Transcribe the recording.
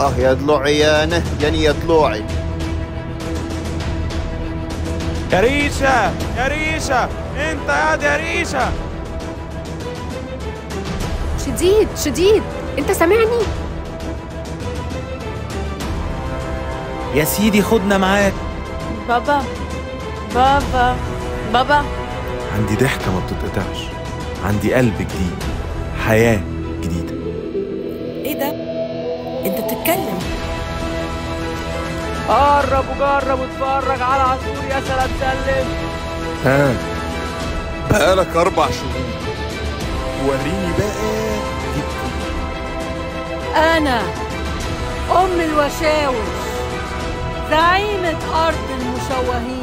اه يا ضلوعي يا نه يعني يا ضلوعي يا ريشة يا ريشة انت يا يا ريشة شديد شديد انت سامعني يا سيدي خدنا معاك بابا بابا بابا عندي ضحكة ما بتتقطعش عندي قلب جديد حياة جديدة ايه ده انت بتتكلم قرب وجرب واتفرج على عصفور يا سلام سلم ها بقالك أربع شهور وريني بقى أنا أم الوشاوش زعيمة أرض المشوهين